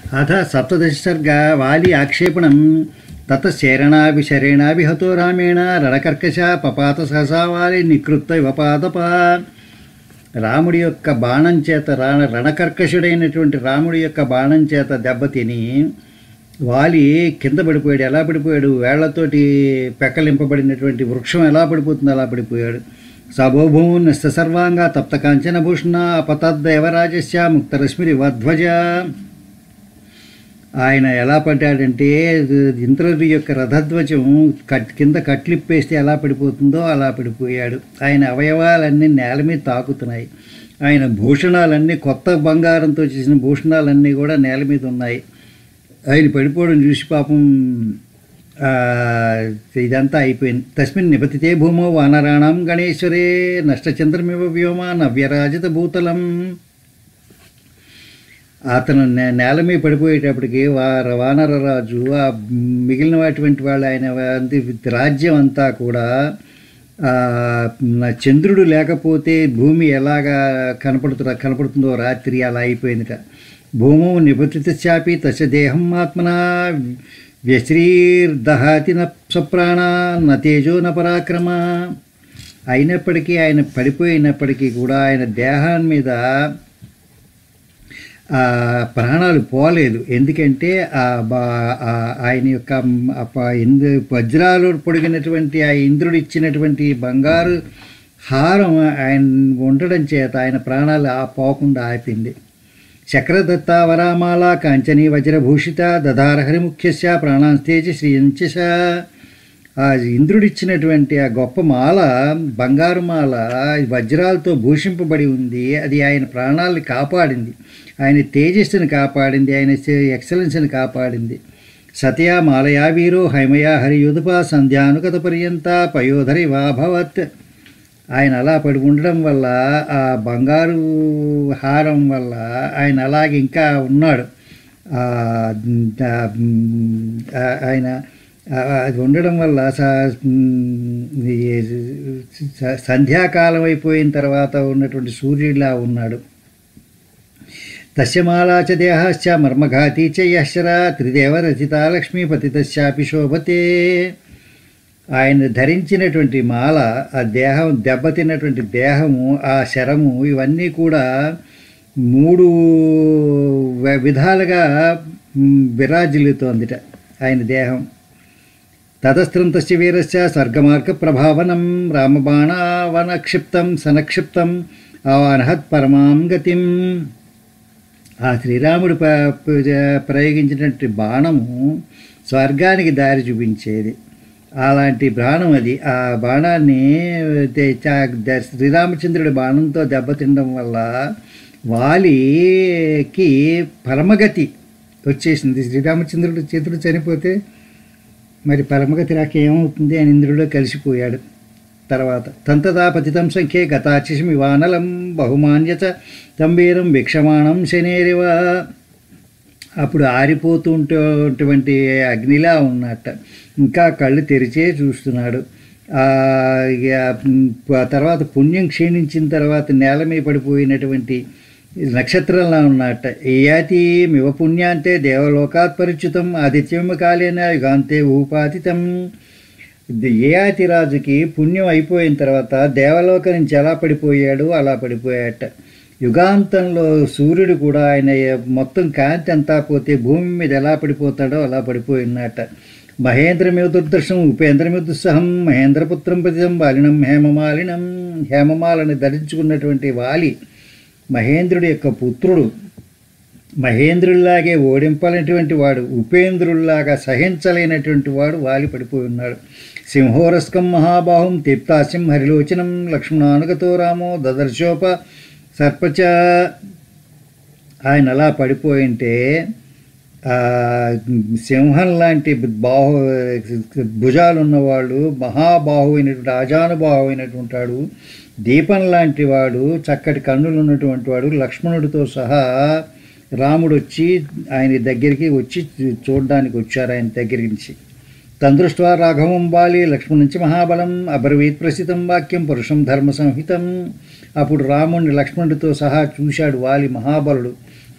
అథ సప్తదశసర్గ వాలి ఆక్షేపణం తత శరణాభి శరణాభి హతో రామేణ రణకర్కశ పపాత సహసా వాలి నికృత్త విపాదప రాముడి యొక్క బాణం చేత రా రణకర్కశుడైనటువంటి రాముడి యొక్క బాణం చేత దెబ్బతిని వాలి కింద పడిపోయాడు ఎలా పడిపోయాడు వేళ్లతోటి పెక్కలింపబడినటువంటి వృక్షం ఎలా పడిపోతుందో అలా పడిపోయాడు సభోభూం నిస్త సర్వాంగ తప్త కాంచన భూషణ అపతద్దేవరాజస్య ముక్తరశ్మిరి వధ్వజ ఆయన ఎలా పడ్డాడంటే ఇంద్రుడి యొక్క రథధ్వజం కట్ కింద కట్లిప్పేస్తే ఎలా పడిపోతుందో అలా పడిపోయాడు ఆయన అవయవాలన్నీ నేల మీద తాకుతున్నాయి ఆయన భూషణాలన్నీ కొత్త బంగారంతో చేసిన భూషణాలన్నీ కూడా నేల మీద ఉన్నాయి ఆయన పడిపోవడం చూసి పాపం ఆ, ఇదంతా అయిపోయింది తస్మిన్ నిపతితే భూమో వానరాణం గణేశ్వరే నష్టచంద్రమివ వ్యోమ నవ్యరాజిత భూతలం అతను నే- నేల మీద పడిపోయేటప్పటికి వార వానరరాజు ఆ మిగిలిన వాటివంటి వాళ్ళు ఆయన అంది రాజ్యం అంతా కూడా ఆ, నా చంద్రుడు లేకపోతే భూమి ఎలాగా కనపడుతుందో కనపడుతుందో రాత్రి అలా అయిపోయిందిట భూమో నిపతితాపి తస్య దేహం ఆత్మన వ్యశ్రీర్దహాతి న సప్రాణ న తేజో న పరాక్రమ అయినప్పటికీ ఆయన పడిపోయినప్పటికీ కూడా ఆయన దేహాన్ని మీద ఆ ప్రాణాలు పోలేదు ఎందుకంటే ఆ బా- ఆ ఆయన యొక్క ఆ ప- ఇంద్ర వజ్రాలు పొడిగినటువంటి ఆ ఇంద్రుడు ఇచ్చినటువంటి బంగారు హారం ఆయన ఉండడం చేత ఆయన ప్రాణాలు ఆ పోకుండా ఆపింది చక్రదత్త వరామాల కాంచని వజ్రభూషిత దధార హరిముఖ్యస్య ప్రాణాంస్తేజ శ్రీయంచ ఆ ఇంద్రుడిచ్చినటువంటి ఆ గొప్ప మాల బంగారు మాల వజ్రాలతో భూషింపబడి ఉంది అది ఆయన ప్రాణాలను కాపాడింది ఆయన తేజస్సుని కాపాడింది ఆయన ఎక్సలెన్స్ని కాపాడింది సతయా మాలయా వీరో హైమయా హరియుధప సంధ్యానుగత పర్యంత పయోధరి వాభవత్ ఆయన అలా పడి ఉండడం వల్ల ఆ బంగారు హారం వల్ల ఆయన అలాగే ఇంకా ఉన్నాడు ఆ, ఆ, ఆ, ఆయన ఆ, అది ఉండడం వల్ల స- ఈ స- సంధ్యాకాలం అయిపోయిన తర్వాత ఉన్నటువంటి సూర్యుడిలా ఉన్నాడు తస్యమాలా చ దేహశ్చ మర్మఘాతి చ యశ్చర త్రిదేవరచిత లక్ష్మీపతి తస్యాపి శోభతే ఆయన ధరించినటువంటి మాల ఆ దేహం దెబ్బతిన్నటువంటి దేహము ఆ శరము ఇవన్నీ కూడా మూడు వ- విధాలుగా మ్, విరాజిల్లుతోందిట ఆయన దేహం తతస్త్రం తస్య వీరస్య స్వర్గమార్గ ప్రభావనం రామబాణావనక్షిప్తం సనక్షిప్తం ఆవానహత్ పరమాం గతిం ఆ శ్రీరాముడు ప- ప- ప్రయోగించినటువంటి బాణము స్వర్గానికి దారి చూపించేది అలాంటి బాణం అది ఆ బాణాన్ని తే- చా- ద- శ్రీరామచంద్రుడి బాణంతో దెబ్బతినడం వల్ల వాలికి పరమగతి వచ్చేసింది శ్రీరామచంద్రుడు చేతుడు చనిపోతే మరి పరమగతి రాకేమవుతుంది అని ఇంద్రుడిలో కలిసిపోయాడు తర్వాత తంతదా పతితం సంఖ్యే గతాచిషమి వానలం బహుమాన్యత తంబీరం భిక్షమాణం శనేరివ అప్పుడు ఆరిపోతుంటటువంటి అగ్నిలా ఉన్నట్ట ఇంకా కళ్ళు తెరిచే చూస్తున్నాడు ఆ, ఇక, మ్, ఆ తర్వాత పుణ్యం క్షీణించిన తర్వాత నేల మీద పడిపోయినటువంటి నక్షత్రంలా ఉన్నట్ట ఏయాతి మివ పుణ్యాంతే దేవలోకాత్ పరిచితం ఆదిత్యమ కాలేన యుగాంతే ఊపాతితం ఏయాతి రాజుకి పుణ్యం అయిపోయిన తర్వాత దేవలోక నుంచి ఎలా పడిపోయాడు అలా పడిపోయాట యుగాంతంలో సూర్యుడు కూడా ఆయన మొత్తం కాంతి అంతా పోతే భూమి మీద ఎలా పడిపోతాడో అలా పడిపోయినట్ట మహేంద్రమివ దుర్దర్శం ఉపేంద్రమివ దుస్సహం మహేంద్రపుత్రం పతితం బాలినం హేమమాలినం హేమమాలని ధరించుకున్నటువంటి వాలి మహేంద్రుడి యొక్క పుత్రుడు మహేంద్రుల్లాగే ఓడింపలేనటువంటి వాడు ఉపేంద్రుల్లాగా సహించలేనటువంటి వాడు వాలి పడిపోయి ఉన్నాడు సింహోరస్కం మహాబాహుం తీప్తాస్యం హరిలోచనం లక్ష్మణానుగతో రామో దదర్శోప సర్పచ ఆయన అలా పడిపోయింటే ఆ, సింహం లాంటి బాహు భుజాలు ఉన్నవాళ్ళు మహాబాహు అయినటువంటి అజానుబాహు అయినటువంటి వాడు దీపం లాంటి వాడు చక్కటి కన్నులు ఉన్నటువంటి వాడు లక్ష్మణుడితో సహా రాముడు వచ్చి ఆయన దగ్గరికి వచ్చి చూడడానికి వచ్చారు ఆయన దగ్గర నుంచి తందృష్ట్వా రాఘవం బాలి లక్ష్మణ్ నుంచి మహాబలం అబ్రవీత్ ప్రసిద్ధం వాక్యం పురుషం ధర్మ సంహితం అప్పుడు రాముడిని లక్ష్మణుడితో సహా చూశాడు వాలి మహాబలుడు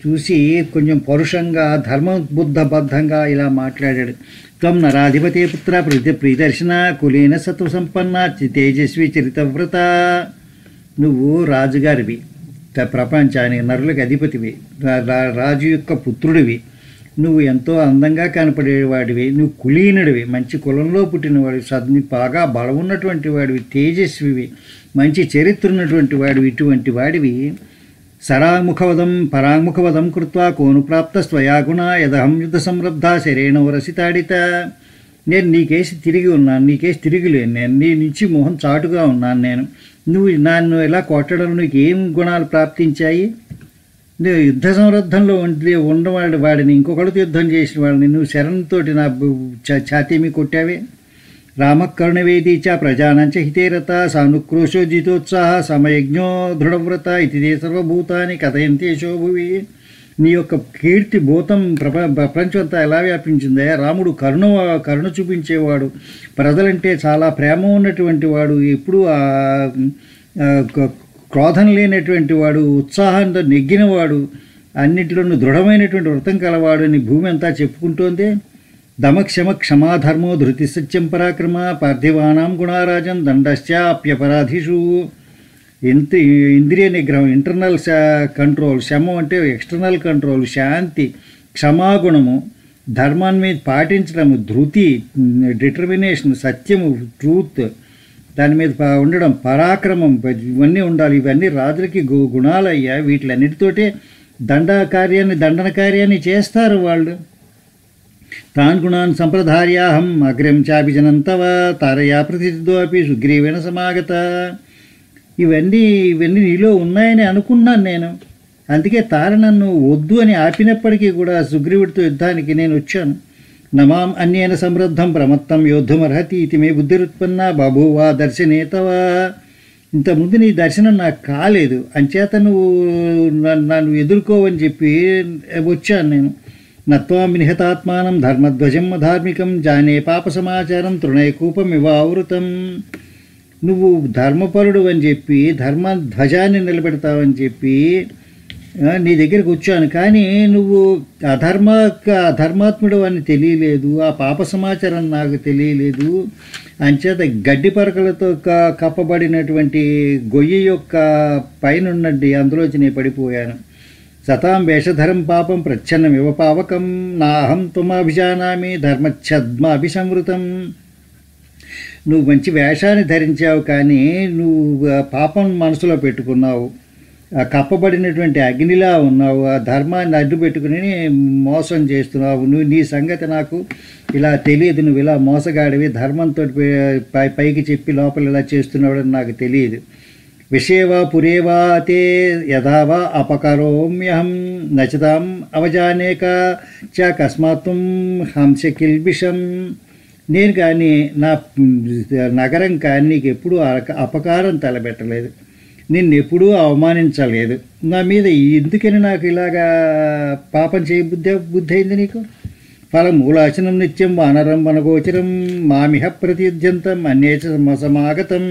చూసి కొంచెం పరుషంగా ధర్మబుద్ధబద్ధంగా ఇలా మాట్లాడాడు త్వం నరాధిపతి పుత్ర ప్రీతి ప్రియదర్శన కులీన సత్వ సంపన్న చి- తేజస్వి చరితవ్రత నువ్వు రాజుగారివి త- ప్రపంచానికి నరులకు అధిపతివి రా- రా- రాజు యొక్క పుత్రుడివి నువ్వు ఎంతో అందంగా కనపడేవాడివి నువ్వు కులీనుడివి మంచి కులంలో పుట్టినవాడివి సద్ బాగా బలం ఉన్నటువంటి వాడివి తేజస్వివి మంచి చరిత్ర ఉన్నటువంటి వాడివి ఇటువంటి వాడివి సరాముఖవదం పరాముఖవదం కృత్వా కోను ప్రాప్త స్వయాగుణ యదహం యుద్ధ సంరబ్ధ శరేణ రసితాడిత నేను నీకేసి తిరిగి ఉన్నాను నీకేసి తిరిగి లేను నేను నీ నుంచి మొహం చాటుగా ఉన్నాను నేను నువ్వు నన్ను ఎలా కొట్టడం నీకు ఏం గుణాలు ప్రాప్తించాయి నువ్వు యుద్ధ సంరద్ధంలో ఉండి ఉన్నవాడి వాడిని ఇంకొకరితో యుద్ధం చేసిన వాడిని నువ్వు శరణతోటి నా బు- చ- ఛాతీ మీ కొట్టావే రామకర్ణవేదీ చ ప్రజానంచ హితేరత సానుక్రోశో జితోత్సాహ సమయజ్ఞో దృఢవ్రత ఇది తే సర్వభూతాన్ని కథయంతేశో భువి నీ యొక్క కీర్తి భూతం ప్రప ప్రపంచం అంతా ఎలా వ్యాపించిందే రాముడు కరుణ కరుణ చూపించేవాడు ప్రజలంటే చాలా ప్రేమ ఉన్నటువంటి వాడు ఎప్పుడు ఆ ఆ, క- క్రోధం లేనటువంటి వాడు ఉత్సాహంతో నెగ్గినవాడు అన్నిటిలోనూ దృఢమైనటువంటి వ్రతం కలవాడు అని భూమి అంతా చెప్పుకుంటోంది దమక్షమ క్షమాధర్మో ధృతి సత్యం పరాక్రమ పార్థివానాం గుణారాజన్ దండశ్చాప్యపరాధిషు ఇంత ఇంద్రియ నిగ్రహం ఇంటర్నల్ కంట్రోల్ శమం అంటే ఎక్స్టర్నల్ కంట్రోల్ శాంతి క్షమాగుణము ధర్మాన్ని మీద పాటించడము ధృతి డిటర్మినేషన్ సత్యము ట్రూత్ దాని మీద ప- ఉండడం పరాక్రమం ఇవన్నీ ఉండాలి ఇవన్నీ రాజులకి గు గుణాలయ్యా వీటిలన్నిటితోటే దండ కార్యాన్ని దండన కార్యాన్ని చేస్తారు వాళ్ళు తాన్ గుణాన్ సంప్రదార్యాహం అగ్రం చాభిజనంతవ తారయా ప్రతిద్వపి సుగ్రీవేణ సమాగత ఇవన్నీ ఇవన్నీ నీలో ఉన్నాయని అనుకున్నాను నేను అందుకే తార నన్ను వద్దు అని ఆపినప్పటికీ కూడా సుగ్రీవుడితో యుద్ధానికి నేను వచ్చాను నమాం అన్యేన సమృద్ధం ప్రమత్తం యోద్ధుమర్హతి ఇది మే బుద్ధిరుత్పన్న బభూవా దర్శనేతవా ఇంతకుముందు నీ దర్శనం నాకు కాలేదు అంచేత నువ్వు నన్ను నన్ను ఎదుర్కోవని చెప్పి వచ్చాను నేను నత్వామి నిహతాత్మానం ధర్మధ్వజం ధార్మికం జానే పాప సమాచారం తృణయకూపం ఇవావృతం నువ్వు ధర్మపరుడు అని చెప్పి ధర్మ ధ్వజాన్ని నిలబెడతావని చెప్పి ఆ, నీ దగ్గరికి వచ్చాను కానీ నువ్వు అధర్మ అధర్మాత్ముడు అని తెలియలేదు ఆ పాప సమాచారం నాకు తెలియలేదు అంచేత గడ్డి పరకలతో క- కప్పబడినటువంటి గొయ్యి యొక్క పైన ఉన్నది అందులోంచి నేను పడిపోయాను సతాం వేషధరం పాపం ప్రచ్ఛన్నమివ పావకం నాహం త్వమాభిజానామి ధర్మఛద్మాభిసంవృతం నువ్వు మంచి వేషాన్ని ధరించావు కానీ నువ్వు ఆ పాపం మనసులో పెట్టుకున్నావు ఆ కప్పబడినటువంటి అగ్నిలా ఉన్నావు ఆ ధర్మాన్ని అడ్డు పెట్టుకుని మోసం చేస్తున్నావు నువ్వు నీ సంగతి నాకు ఇలా తెలియదు నువ్వు ఇలా మోసగాడివి ధర్మంతో పై పైకి చెప్పి లోపల ఇలా చేస్తున్నావు నాకు తెలియదు విషేవా పురేవా తే యథావా అపకరోమ్యహం నచతాం అవజానేక చ కస్మాత్వం హంస కిల్బిషం నేను కానీ నా నగరం కానీ నీకు ఎప్పుడూ అక- అపకారం తలపెట్టలేదు నిన్ను ఎప్పుడూ అవమానించలేదు నా మీద ఎందుకని నాకు ఇలాగా పాపం చేయ బుద్ధి బుద్ధి అయింది నీకు ఫలమూలాచనం నిత్యం వానరం వనగోచరం మామిహ ప్రతిద్యంతం అన్యేచ సమాగతం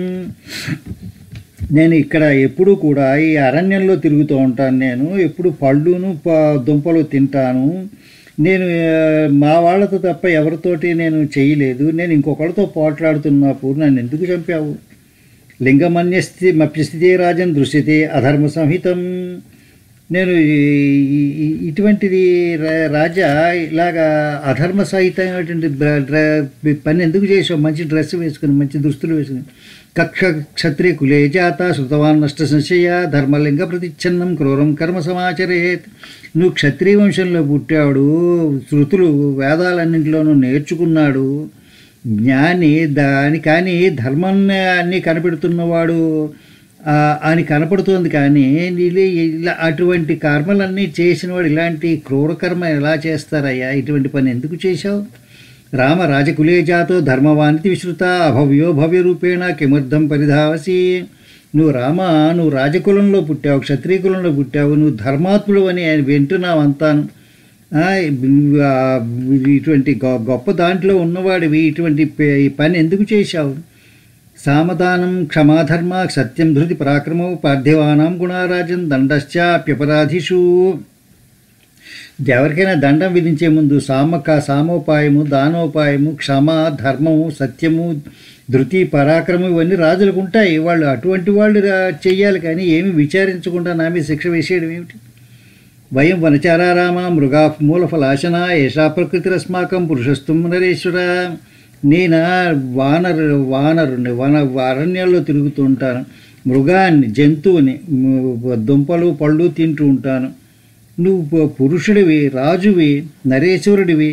నేను ఇక్కడ ఎప్పుడూ కూడా ఈ అరణ్యంలో తిరుగుతూ ఉంటాను నేను ఎప్పుడు పళ్ళును ప- దుంపలు తింటాను నేను ఆ, మా వాళ్ళతో తప్ప ఎవరితోటి నేను చేయలేదు నేను ఇంకొకరితో పోట్లాడుతున్నప్పుడు నన్ను ఎందుకు చంపావు లింగమన్యస్థితి మప్యస్థితే రాజన్ దృశ్యతే అధర్మ సంహితం నేను ఈ- ఈ- ఈ- ఇటువంటిది రా- రాజా ఇలాగా అధర్మ సహితమైనటువంటి డ్ర- డ్ర- పని ఎందుకు చేసావు మంచి డ్రెస్ వేసుకుని మంచి దుస్తులు వేసుకుని కక్ష క్షత్రియ కులే జాత శృతవాన్ నష్ట సంశయ ధర్మలింగ ప్రతిచ్ఛన్నం క్రూరం కర్మ సమాచరేత్ నువ్వు క్షత్రియ వంశంలో పుట్టాడు శృతులు వేదాలన్నింటిలోనూ నేర్చుకున్నాడు జ్ఞాని దాని కానీ ధర్మాన్ని అన్నీ కనిపెడుతున్నవాడు ఆ, అని కనపడుతోంది కానీ నీళ్ళు ఇలా అటువంటి కర్మలన్నీ చేసినవాడు ఇలాంటి క్రూర కర్మ ఎలా చేస్తారయ్యా ఇటువంటి పని ఎందుకు చేశావు రామ రాజకులే జాతో ధర్మవానికి విశ్రుత అభవ్యో భవ్య రూపేణ కిమర్థం పరిధావసి నువ్వు రామ నువ్వు రాజకులంలో పుట్టావు క్షత్రియ కులంలో పుట్టావు నువ్వు ధర్మాత్ముడు అని ఆయన వింటున్నావు అంతాను ఆ, ఆ, ఇటువంటి గొ- గొప్ప దాంట్లో ఉన్నవాడివి ఇటువంటి పే- ఈ పని ఎందుకు చేశావు సామదానం క్షమాధర్మ సత్యం ధృతి పరాక్రమౌ పార్థివానాం గుణారాజన్ దండశ్చాప్యపరాధిషు ఎవరికైనా దండం విధించే ముందు సామక సామోపాయము దానోపాయము క్షమ ధర్మము సత్యము ధృతి పరాక్రమం ఇవన్నీ రాజులకు ఉంటాయి వాళ్ళు అటువంటి వాళ్ళు రా- చెయ్యాలి కానీ ఏమి విచారించకుండా నా మీద శిక్ష వేసేయడం ఏమిటి వయం వనచారారామ మృగా మూలఫలాశన ఏషా ప్రకృతిరస్మాకం పురుషస్థం నరేశ్వర నేను వానరు వానరుని వన అరణ్యాల్లో తిరుగుతూ ఉంటాను మృగాన్ని జంతువుని ము- దుంపలు పళ్ళు తింటూ ఉంటాను నువ్వు పు- పురుషుడివి రాజువి నరేశ్వరుడివి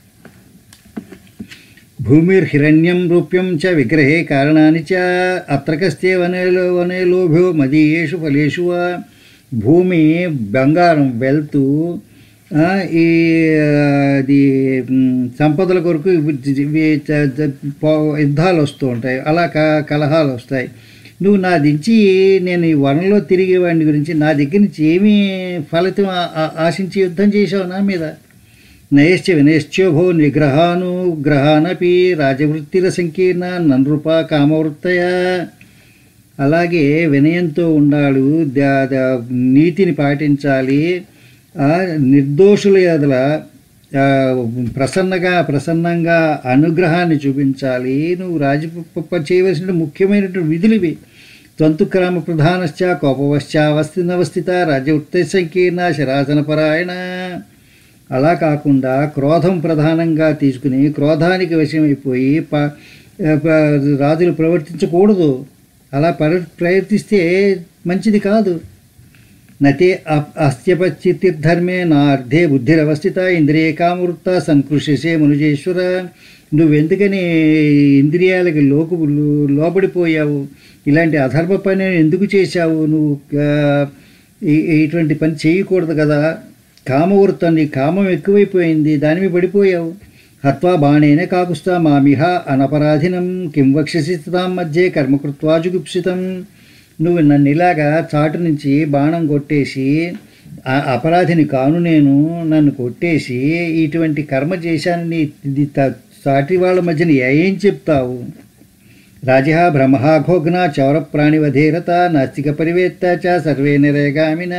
భూమిర్హిరణ్యం రూప్యం చ విగ్రహే కారణాన్ని చ అత్రకస్తే వనేలో వనే లోభ్యో మదీయేషు ఫలేషు వా భూమి బంగారం వెల్త్ ఈ అది మ్, సంపదల కొరకు ఇవి- ఇవి చ- చ- పో- యుద్ధాలు వస్తూ ఉంటాయి అలా క కలహాలు వస్తాయి నువ్వు నా దించి నేను ఈ వనంలో తిరిగే వాడిని గురించి నా దగ్గర నుంచి ఏమీ ఫలితం ఆ- ఆ- ఆశించి యుద్ధం చేసావు నా మీద నయశ్చ వినయశ్చోభో నిగ్రహానుగ్రహానపి రాజవృత్తిర సంకీర్ణ ననృప కామవృత్తయ అలాగే వినయంతో ఉండాడు ద- ద- నీతిని పాటించాలి ఆ, నిర్దోషుల ఎదుల ఆ, ప్రసన్నగా ప్రసన్నంగా అనుగ్రహాన్ని చూపించాలి నువ్వు రాజ చేయవలసిన ముఖ్యమైనటువంటి విధులు ఇవి త్వంతుక్రామ ప్రధానశ్చ కోపవశ్చ అవస్థినవస్థిత రాజ్యవృత్తి సంకీర్ణ శరాసన పరాయణ అలా కాకుండా క్రోధం ప్రధానంగా తీసుకుని క్రోధానికి వశమైపోయి ప ప- రాజులు ప్రవర్తించకూడదు అలా పర ప్రయత్నిస్తే మంచిది కాదు నతే అప్- అస్త్యపచితిర్ధర్మే నా అర్ధే బుద్ధిరవస్థిత ఇంద్రియ కామవృత్త సంకృషిసే మనుజేశ్వర నువ్వెందుకని ఇంద్రియాలకి లోకు లోబడిపోయావు ఇలాంటి అధర్మ పని ఎందుకు చేశావు నువ్వు ఆ, ఈ- ఇటువంటి పని చేయకూడదు కదా కామవృత్తం నీ కామం ఎక్కువైపోయింది దాని మీద పడిపోయావు హత్వా బాణేన కాకుస్తా మామిహ అనపరాధినం కిం వక్షసి తాం మధ్య కర్మకృత్వా జుగుప్సితం నువ్వు నన్ను ఇలాగా చాటు నుంచి బాణం కొట్టేసి ఆ అపరాధిని కాను నేను నన్ను కొట్టేసి ఇటువంటి కర్మ చేశానని ఇది త- సాటి వాళ్ళ మధ్యన ఏం చెప్తావు రాజ బ్రహ్మఘోఘ్న చౌర ప్రాణివధేరత నాస్తిక పరివేత్త చ సర్వే నిరేగామిన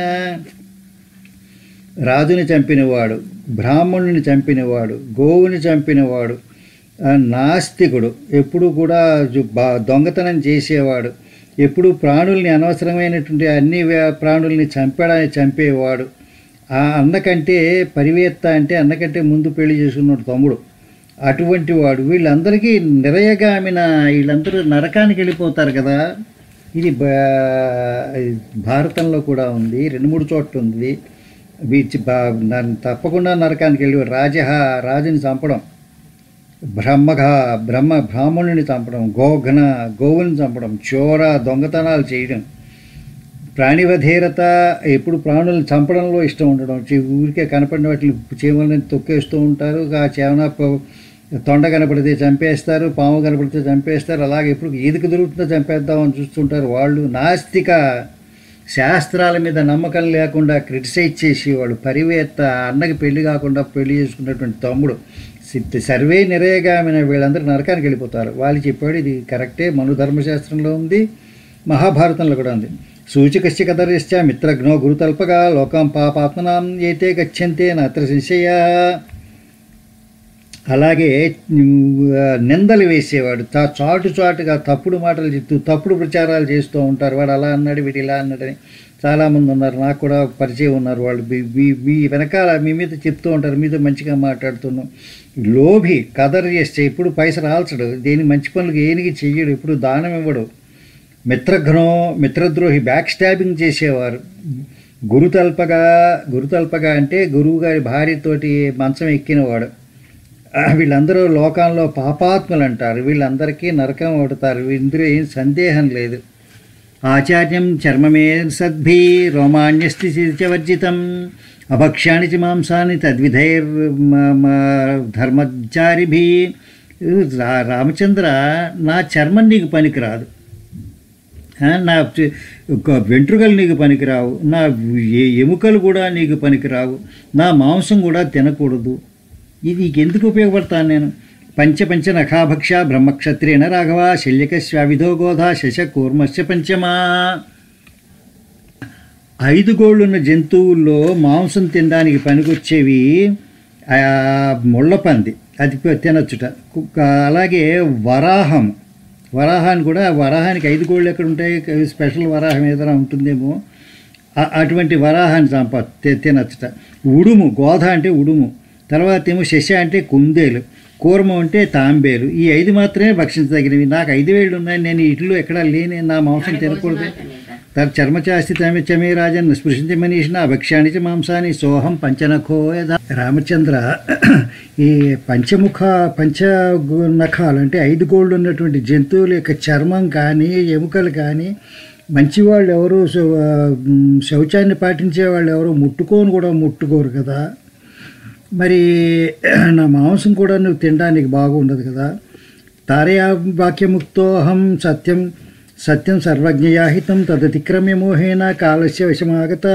రాజుని చంపినవాడు బ్రాహ్మణుని చంపినవాడు గోవుని చంపినవాడు ఆ, నాస్తికుడు ఎప్పుడు కూడా జు- బా- దొంగతనం చేసేవాడు ఎప్పుడు ప్రాణుల్ని అనవసరమైనటువంటి అన్ని వ్య- ప్రాణుల్ని చంపడా చంపేవాడు ఆ అన్నకంటే పరివేత్త అంటే అన్నకంటే ముందు పెళ్లి చేసుకున్నాడు తమ్ముడు అటువంటి వాడు వీళ్ళందరికీ నిరయగామిన వీళ్ళందరూ నరకానికి వెళ్ళిపోతారు కదా ఇది బా- భారతంలో కూడా ఉంది రెండు మూడు చోట్ల ఉంది బీచ్ బా- నన్ను తప్పకుండా నరకానికి వెళ్ళి రాజ రాజుని చంపడం బ్రహ్మగా బ్రహ్మ బ్రాహ్మణుని చంపడం గోఘ్న గోవుని చంపడం చోర దొంగతనాలు చేయడం ప్రాణివధీరత ఎప్పుడు ప్రాణులను చంపడంలో ఇష్టం ఉండడం చి- ఊరికే కనపడిన వాటిని చీమలని తొక్కేస్తూ ఉంటారు ఆ చేవన ప- తొండ కనపడితే చంపేస్తారు పాము కనపడితే చంపేస్తారు అలాగే ఎప్పుడు ఈదికి దొరుకుతుందో చంపేద్దామని చూస్తుంటారు వాళ్ళు నాస్తిక శాస్త్రాల మీద నమ్మకం లేకుండా క్రిటిసైజ్ చేసేవాడు పరివేత్త అన్నకి పెళ్లి కాకుండా పెళ్లి చేసుకున్నటువంటి తమ్ముడు సిద్ధ సర్వే నిరయగామిన వీళ్ళందరూ నరకానికి వెళ్ళిపోతారు వాళ్ళు చెప్పాడు ఇది కరెక్టే మను ధర్మశాస్త్రంలో ఉంది మహాభారతంలో కూడా ఉంది సూచికశ్చ కదరిశ్చ మిత్రఘ్నో గురుతల్పగా లోకం పాపాత్మనాం ఏతే గచ్చంతే నత్ర సంశయ అలాగే ఉమ్, నిందలు వేసేవాడు తా చాటు చాటుగా తప్పుడు మాటలు చెప్తూ తప్పుడు ప్రచారాలు చేస్తూ ఉంటారు వాడు అలా అన్నాడు వీడు ఇలా అన్నాడని చాలామంది ఉన్నారు నాకు కూడా పరిచయం ఉన్నారు వాళ్ళు మీ- మీ మీ వెనకాల మీ మీద చెప్తూ ఉంటారు మీతో మంచిగా మాట్లాడుతున్నాం లోభి కదర్ చేస్తే ఎప్పుడు పైస రాల్చడు దేని మంచి పనులకు ఏనికి చెయ్యడు ఎప్పుడు దానం ఇవ్వడు మిత్రఘ్నో మిత్రద్రోహి బ్యాక్ స్టాబింగ్ చేసేవారు గురుతల్పగా గురుతల్పగా అంటే గురువు గారి భార్యతోటి మంచం ఎక్కినవాడు ఆ, వీళ్ళందరూ లోకంలో పాపాత్ములు అంటారు వీళ్ళందరికీ నరకం కొడతారు ఇందులో ఏం సందేహం లేదు ఆచార్యం చర్మమే సద్భి రోమాణ్యస్తి వర్జితం అభక్ష్యాని చ మాంసాన్ని తద్విధైర్ మ- మ- ధర్మచారిభి రా- రామచంద్ర నా చర్మం నీకు పనికిరాదు ఆ, నా చ- ఒక వెంట్రుకలు నీకు పనికిరావు నా ఎ- ఎముకలు కూడా నీకు పనికిరావు నా మాంసం కూడా తినకూడదు ఇది నీకు ఎందుకు ఉపయోగపడతాను నేను పంచ పంచ నఖాభక్ష బ్రహ్మక్షత్రేణ రాఘవ శల్యకశ్వావిధో గోధ శశ కూర్మశ్చ పంచమా ఐదు గోళ్ళున్న జంతువుల్లో మాంసం తినడానికి పనికొచ్చేవి ఆ, ముళ్ళపంది అది ప- తినొచ్చుట కుక్క అలాగే వరాహం వరాహాన్ని కూడా వరాహానికి ఐదు గోళ్ళు ఎక్కడ ఉంటాయి స్పెషల్ వరాహం ఏదైనా ఉంటుందేమో ఆ- అటువంటి వరాహాన్ని చంప తి- తినచ్చుట ఉడుము గోధ అంటే ఉడుము తర్వాత ఏమో శశ అంటే కుందేలు కూర్మం అంటే తాంబేలు ఈ ఐదు మాత్రమే భక్షించదగినవి నాకు ఐదు వేళ్ళు ఉన్నాయి నేను ఇట్లో ఎక్కడా లేని నా మాంసం తినకూడదు తర్ చర్మచాస్తి తమిచ్చమే రాజన్ స్పృశించి మనీషిన భక్ష్యాన్ని చ మాంసాన్ని సోహం పంచనఖో యథా. రామచంద్ర ఈ పంచముఖ పంచ గు- నఖాలు అంటే ఐదు గోళ్ళు ఉన్నటువంటి జంతువుల యొక్క చర్మం కానీ ఎముకలు కానీ మంచివాళ్ళు ఎవరు శౌ- ఆ, మ్, శౌచాన్ని పాటించే వాళ్ళు ఎవరు ముట్టుకోను కూడా ముట్టుకోరు కదా మరి నా మాంసం కూడా నువ్వు తినడానికి బాగుండదు కదా తారయా వాక్యముక్తోహం సత్యం సత్యం సర్వజ్ఞయాహితం తదతిక్రమ్య మోహేన కాలస్య విషమాగత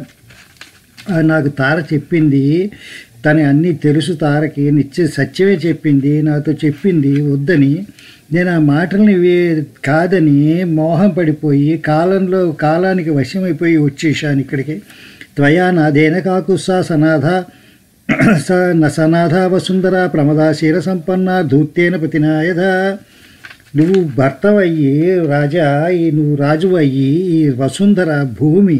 ఆ, నాకు తార చెప్పింది తన అన్నీ తెలుసు తారకి నిత్య సత్యమే చెప్పింది నాతో చెప్పింది వద్దని నేను ఆ మాటల్ని వే- కాదని మోహం పడిపోయి కాలంలో కాలానికి వశమైపోయి వచ్చేసాను ఇక్కడికి త్వయా నాదేన కాకుస్సా సనాథ స న సనాథ వసుందర ప్రమదాశీల సంపన్న ధూర్తేన పతినాయధ నువ్వు భర్తవయ్యి రాజా ఈ నువ్వు రాజు అయ్యి ఈ వసుంధర భూమి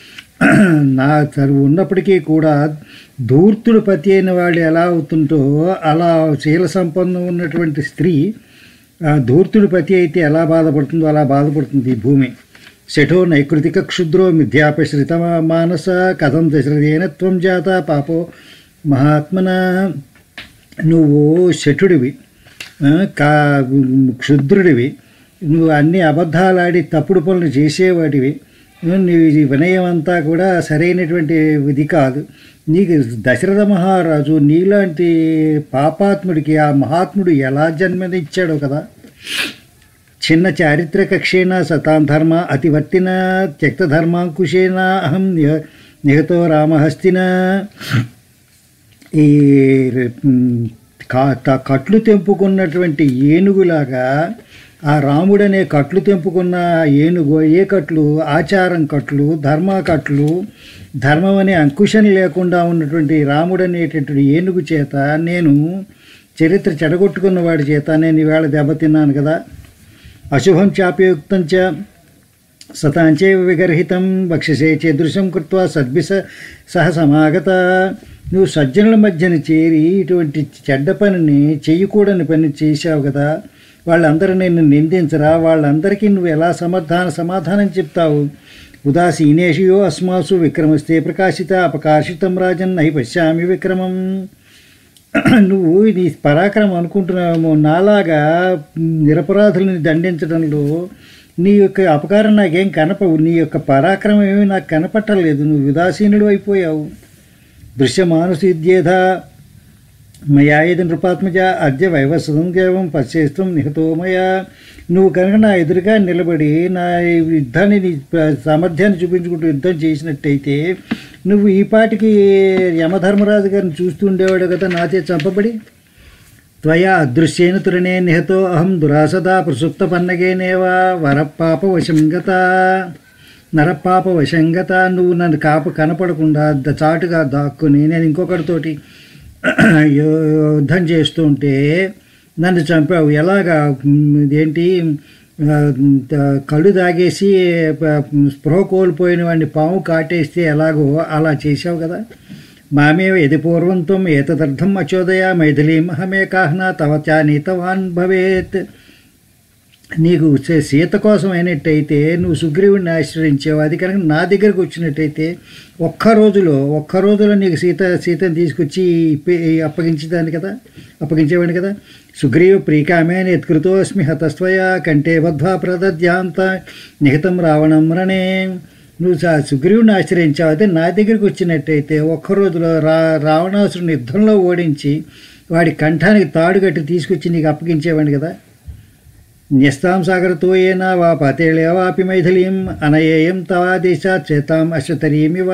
నా తను ఉన్నప్పటికీ కూడా ధూర్తుడు పతి అయిన వాడు ఎలా అవుతుంటో అలా శీల సంపన్నం ఉన్నటువంటి స్త్రీ ఆ ధూర్తుడి పతి అయితే ఎలా బాధపడుతుందో అలా బాధపడుతుంది ఈ భూమి శఠో నైకృతిక క్షుద్రో మిథ్యాపశ్రిత మానస కథం దశరథేన త్వం జాత పాపో మహాత్మన నువ్వు శఠుడివి ఆ, కా క్షుద్రుడివి నువ్వు అన్ని అబద్ధాలాడి తప్పుడు పనులు చేసేవాడివి నీ ఈ వినయం అంతా కూడా సరైనటువంటి ఇది కాదు నీకు దశరథ మహారాజు నీలాంటి పాపాత్ముడికి ఆ మహాత్ముడు ఎలా జన్మనిచ్చాడో కదా చిన్న చారిత్రక క్షేణ సతాం ధర్మ అతివర్తిన త్యక్త ధర్మాంకుశేన అహం నిహ నిహతో రామహస్తిన ఈ మ్, కా- త- కట్లు తెంపుకున్నటువంటి ఏనుగులాగా ఆ రాముడనే కట్లు తెంపుకున్న ఏనుగు ఏ కట్లు ఆచారం కట్లు ధర్మ కట్లు ధర్మం అనే అంకుశం లేకుండా ఉన్నటువంటి రాముడు అనేటటువంటి ఏనుగు చేత నేను చరిత్ర చెడగొట్టుకున్న వాడి చేత నేను ఈవేళ దెబ్బతిన్నాను కదా అశుభం చాప్యయుక్తం చ సతాంచైవ విగర్హితం వక్షసే చేదృశం కృత్వా సద్భిస సహ సమాగత నువ్వు సజ్జనుల మధ్యన చేరి ఇటువంటి చెడ్డ పనిని చేయకూడని పని చేశావు కదా వాళ్ళందరూ నిన్ను నిందించరా వాళ్ళందరికీ నువ్వు ఎలా సమాధాన సమాధానం చెప్తావు ఉదాసీనేషియో అస్మాసు విక్రమస్తే ప్రకాశిత అపకాశితం రాజన్ నై పశ్యామి విక్రమం నువ్వు నీ పరాక్రమం అనుకుంటున్నావేమో నాలాగా నిరపరాధులని దండించడంలో నీ యొక్క అపకారం నాకేం కనపవు నీ యొక్క పరాక్రమం ఏమీ నాకు కనపట్టలేదు నువ్వు ఉదాసీనుడు అయిపోయావు దృశ్యమానుసిద్యేధ మయా ఇది నృపాత్మజ అద్య వైవస్వం దేవం పశ్చేస్తం నిహతో మయా నువ్వు కనుక నా ఎదురుగా నిలబడి నా ఈ యుద్ధాన్ని నీ ప- సామర్థ్యాన్ని చూపించుకుంటూ యుద్ధం చేసినట్టయితే నువ్వు ఈ పాటికి యమధర్మరాజు గారిని చూస్తూ ఉండేవాడు కదా నాచే చంపబడి త్వయా అదృశ్యేన తురణే నిహతో అహం దురాసదా ప్రసుప్త పన్నగేనేవా వరపాప వశంగత నరపాప వశంగత నువ్వు నన్ను కాప కనపడకుండా ద- చాటుగా దాక్కుని నేను ఇంకొకరితోటి యుద్ధం చేస్తుంటే నన్ను చంపావు ఎలాగా మ్, ఇదేంటి ఆ, త- కళ్ళు తాగేసి ప- స్పృహ కోల్పోయిన వాడిని పాము కాటేస్తే ఎలాగో అలా చేశావు కదా మామేవ యది పూర్వం త్వం ఏతదర్థం అచోదయ మైథిలీం అహమేకాహ్న తవ చానీతవాన్ భవేత్ నీకు సీ- సీత కోసం అయినట్టయితే నువ్వు సుగ్రీవుడిని ఆశ్రయించావు అది కనుక నా దగ్గరకు వచ్చినట్టయితే ఒక్క రోజులో ఒక్క రోజులో నీకు సీత సీతను తీసుకొచ్చి ఇప్పి- అప్పగించేదాన్ని కదా అప్పగించేవాడిని కదా సుగ్రీవ ప్రీకామేన యత్కృతోస్మి హతస్వయ కంటే బద్ధ్వా ప్రదద్యాంత నిహితం రావణం రణే నువ్వు సా- సుగ్రీవుని ఆశ్రయించావు అదే నా దగ్గరికి వచ్చినట్టయితే ఒక్క రోజులో రా రావణాసురుని యుద్ధంలో ఓడించి వాడి కంఠానికి తాడు కట్టి తీసుకొచ్చి నీకు అప్పగించేవాడిని కదా న్యస్తాం సాగరతోయేన వా పతేళేవాపి మైథిలీం అనయేయం తవాదేశాత్ చేతాం అశ్వతరీమివ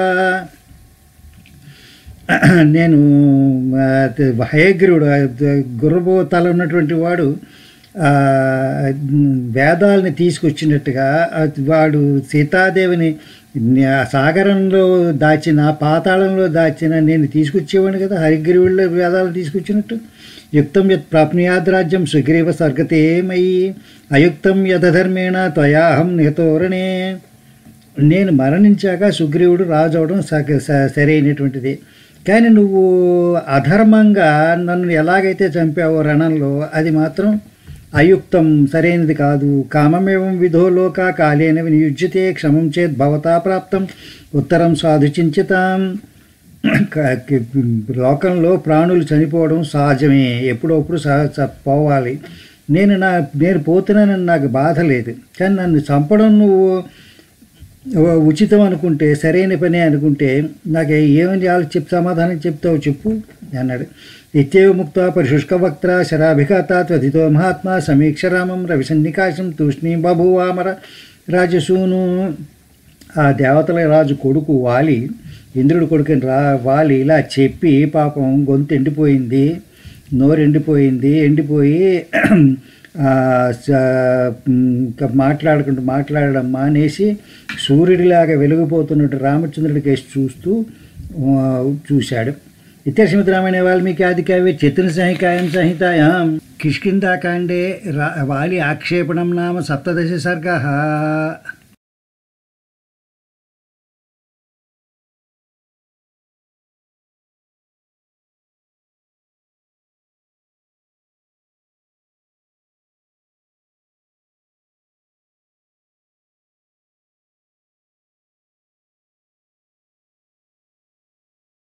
నేను ఆ, త- హయగ్రీవుడు ఆ, త- గుర్రబో తల ఉన్నటువంటి వాడు ఆ, వేదాలని తీసుకొచ్చినట్టుగా ఆ, వాడు సీతాదేవిని న్యా- సాగరంలో దాచిన పాతాళంలో దాచిన నేను తీసుకొచ్చేవాడిని కదా హరిగ్రీవుల్లో వేదాలు తీసుకొచ్చినట్టు యుక్తం యత్ ప్రాప్నుయాద్ రాజ్యం సుగ్రీవ స్వర్గతే మయి అయుక్తం యథధర్మేణ త్వయాహం నిహతోరణే నేను మరణించాక సుగ్రీవుడు రాజు అవడం స- స- సరైనటువంటిది కానీ నువ్వు అధర్మంగా నన్ను ఎలాగైతే చంపావో రణంలో అది మాత్రం అయుక్తం సరైనది కాదు కామమేవం విధో లోక కాలేన వినియుజ్యతే క్షమం చేత్ భవతా ప్రాప్తం ఉత్తరం సాధు చించితాం క- కి- లోకంలో ప్రాణులు చనిపోవడం సహజమే ఎప్పుడప్పుడు సహ స- పోవాలి నేను నా నేను పోతున్నానని నాకు బాధ లేదు కానీ నన్ను చంపడం నువ్వు ఉ- ఉచితం అనుకుంటే సరైన పని అనుకుంటే నాకు ఏమని చేయాలి చెప్ సమాధానం చెప్తావు చెప్పు అన్నాడు ఇత్యేవ ముక్త పరిశుష్క వక్త శరాభిఘాత త్వధితో మహాత్మా సమీక్షరామం రవిసన్నికాశం తూష్ణీం బభూవామర రాజసూను ఆ దేవతల రాజు కొడుకు వాలి ఇంద్రుడి కొడుకుని రా వాలి ఇలా చెప్పి పాపం గొంతు ఎండిపోయింది నోరు ఎండిపోయింది ఎండిపోయి ఆ, స- ఇంకా మాట్లాడుకుంటూ మాట్లాడడం మానేసి సూర్యుడిలాగా వెలిగిపోతున్నట్టు రామచంద్రుడి కేసు చూస్తూ ఆ, చూశాడు ఇతర శ్రీమతి రామాయణ వాల్మీకి ఆది కావ్య చతుర్ సంహికాయం సంహితాయాం కిష్కిందాకాండే రా వాలి ఆక్షేపణం నామ సప్తదశ సర్గ